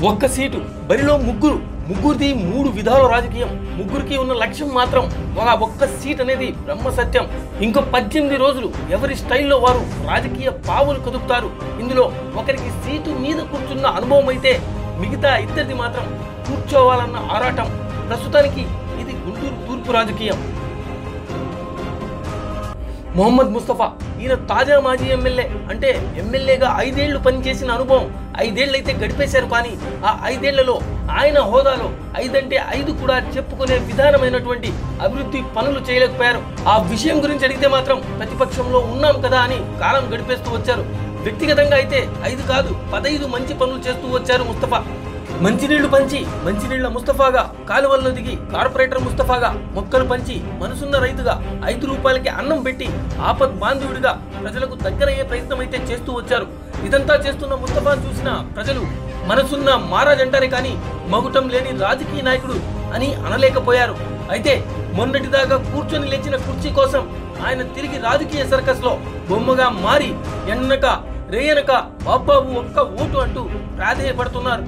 ఒక్క సీటు బరిలో ముగ్గురు ముగ్గురిది మూడు విధాల రాజకీయం ముగ్గురికి ఉన్న లక్ష్యం మాత్రం ఒక ఒక్క సీట్ అనేది బ్రహ్మ సత్యం ఇంకో పద్దెనిమిది రోజులు ఎవరి స్టైల్లో వారు రాజకీయ పావులు కదుపుతారు ఇందులో ఒకరికి సీటు మీద కూర్చున్న అనుభవం అయితే మిగతా ఇద్దరిది మాత్రం కూర్చోవాలన్న ఆరాటం ప్రస్తుతానికి ఇది గుంటూరు తూర్పు రాజకీయం మొహమ్మద్ ముస్తఫా ఈయన తాజా మాజీ ఎమ్మెల్యే అంటే ఎమ్మెల్యేగా ఐదేళ్లు పనిచేసిన అనుభవం ఐదేళ్ళు అయితే గడిపేశారు కానీ ఆ ఐదేళ్లలో ఆయన హోదాలో ఐదంటే ఐదు కూడా చెప్పుకునే విధానమైనటువంటి అభివృద్ధి పనులు చేయలేకపోయారు ఆ విషయం గురించి అడిగితే మాత్రం ప్రతిపక్షంలో ఉన్నాం కదా అని కాలం గడిపేస్తూ వచ్చారు వ్యక్తిగతంగా అయితే ఐదు కాదు పదైదు మంచి పనులు చేస్తూ వచ్చారు ముస్తఫా మంచినీళ్లు పంచి మంచినీళ్ల ముస్తఫాగా కాలువల్లో దిగి కార్పొరేటర్ ముస్తఫాగా మొక్కలు పంచి మనసున్న రైతుగా ఐదు రూపాయలకి అన్నం పెట్టి ఆపద్ బాంధవుడిగా ప్రజలకు దగ్గరయ్యే ప్రయత్నం అయితే చేస్తూ వచ్చారు ఇదంతా చేస్తున్న ముస్తఫాను చూసిన ప్రజలు మనసున్న మారాజంటారే కానీ మగుటం లేని రాజకీయ నాయకుడు అని అనలేకపోయారు అయితే మొన్నటిదాకా కూర్చొని లేచిన కుర్చీ కోసం ఆయన తిరిగి రాజకీయ సర్కస్ లో బొమ్మగా మారి ఎన్నక రేయనక బాబాబు ఒక్క ఓటు అంటూ ప్రాధేయపడుతున్నారు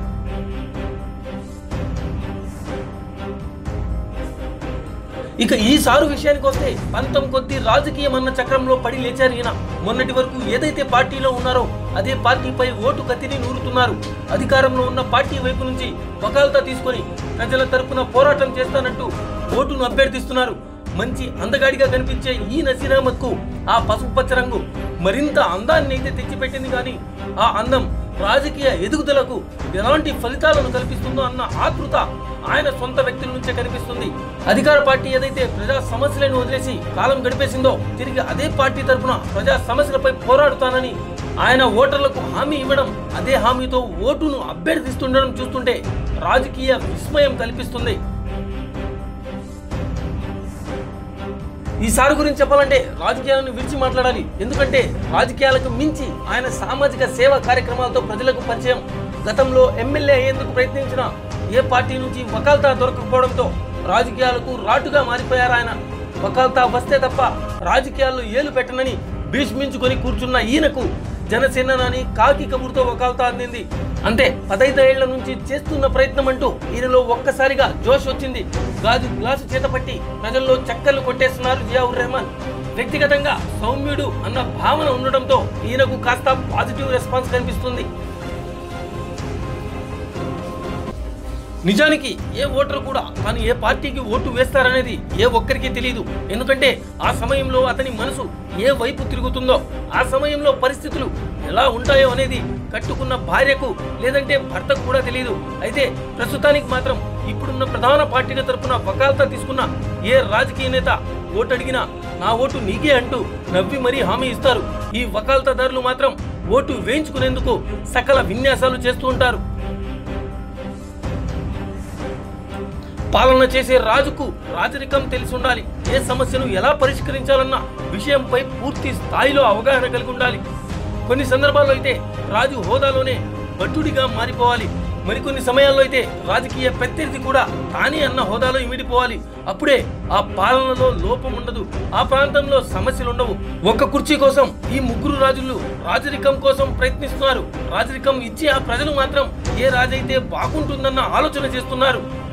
ఇక ఈ సారు విషయానికి వస్తే పంతం కొద్ది రాజకీయం అన్న చక్రంలో పడి లేచారు ఈయన మొన్నటి వరకు ఏదైతే పార్టీలో ఉన్నారో అదే పార్టీపై ఓటు కత్తిని నూరుతున్నారు అధికారంలో ఉన్న పార్టీ వైపు నుంచి వకాల్తా తీసుకొని ప్రజల తరపున పోరాటం చేస్తానంటూ ఓటును అభ్యర్థిస్తున్నారు మంచి అందగాడిగా కనిపించే ఈ నసీరామత్కు ఆ పసుపు పచ్చ రంగు మరింత అందాన్ని అయితే తెచ్చిపెట్టింది కానీ ఆ అందం రాజకీయ ఎదుగుదలకు ఎలాంటి ఫలితాలను కల్పిస్తుందో అన్న ఆతృత ఆయన సొంత వ్యక్తుల నుంచే కనిపిస్తుంది అధికార పార్టీ ఏదైతే ప్రజా సమస్యలను వదిలేసి కాలం గడిపేసిందో తిరిగి అదే పార్టీ తరపున ప్రజా సమస్యలపై పోరాడుతానని ఆయన ఓటర్లకు హామీ ఇవ్వడం అదే హామీతో ఓటును అభ్యర్థిస్తుండడం చూస్తుంటే రాజకీయ విస్మయం కల్పిస్తుంది ఈసారి గురించి చెప్పాలంటే రాజకీయాలను విడిచి మాట్లాడాలి ఎందుకంటే రాజకీయాలకు మించి ఆయన సామాజిక సేవా కార్యక్రమాలతో ప్రజలకు పరిచయం గతంలో ఎమ్మెల్యే అయ్యేందుకు ప్రయత్నించిన ఏ పార్టీ నుంచి వకాల్తా దొరకకపోవడంతో రాజకీయాలకు రాటుగా మారిపోయారు ఆయన వకాల్తా వస్తే తప్ప రాజకీయాల్లో ఏలు పెట్టనని భీష్మించుకొని కూర్చున్న ఈయనకు జనసేనని కాకి కబురుతో వకాల్తా అందింది అంతే పదైదేళ్ల నుంచి చేస్తున్న ప్రయత్నం అంటూ ఈయనలో ఒక్కసారిగా జోష్ వచ్చింది గాజు గ్లాసు చేతపట్టి ప్రజల్లో చక్కర్లు కొట్టేస్తున్నారు జియావుర్ రెహమాన్ వ్యక్తిగతంగా సౌమ్యుడు అన్న భావన ఉండడంతో ఈయనకు కాస్త పాజిటివ్ రెస్పాన్స్ కనిపిస్తుంది నిజానికి ఏ ఓటర్ కూడా తాను ఏ పార్టీకి ఓటు వేస్తారనేది ఏ ఒక్కరికి తెలియదు ఎందుకంటే ఆ సమయంలో అతని మనసు ఏ వైపు తిరుగుతుందో ఆ సమయంలో పరిస్థితులు ఎలా ఉంటాయో అనేది కట్టుకున్న భార్యకు లేదంటే భర్తకు కూడా తెలియదు అయితే ప్రస్తుతానికి మాత్రం ఇప్పుడున్న ప్రధాన పార్టీల తరపున వకాల్తా తీసుకున్న ఏ రాజకీయ నేత ఓటు అడిగినా నా ఓటు నీకే అంటూ నవ్వి మరీ హామీ ఇస్తారు ఈ వకాల్తాదారులు మాత్రం ఓటు వేయించుకునేందుకు సకల విన్యాసాలు చేస్తూ ఉంటారు పాలన చేసే రాజుకు రాజరికం తెలిసి ఉండాలి ఏ సమస్యను ఎలా పరిష్కరించాలన్న విషయంపై పూర్తి స్థాయిలో అవగాహన కలిగి ఉండాలి కొన్ని సందర్భాల్లో అయితే రాజు హోదాలోనే భట్టుడిగా మారిపోవాలి మరికొన్ని సమయాల్లో అయితే రాజకీయ ప్రత్యర్థి కూడా తానే అన్న హోదాలో ఇమిడిపోవాలి అప్పుడే ఆ పాలనలో లోపం ఉండదు ఆ ప్రాంతంలో సమస్యలు ఉండవు ఒక్క కుర్చీ కోసం ఈ ముగ్గురు రాజులు రాజరికం కోసం ప్రయత్నిస్తున్నారు రాజరికం ఇచ్చి ఆ ప్రజలు మాత్రం ఏ రాజైతే బాగుంటుందన్న ఆలోచన చేస్తున్నారు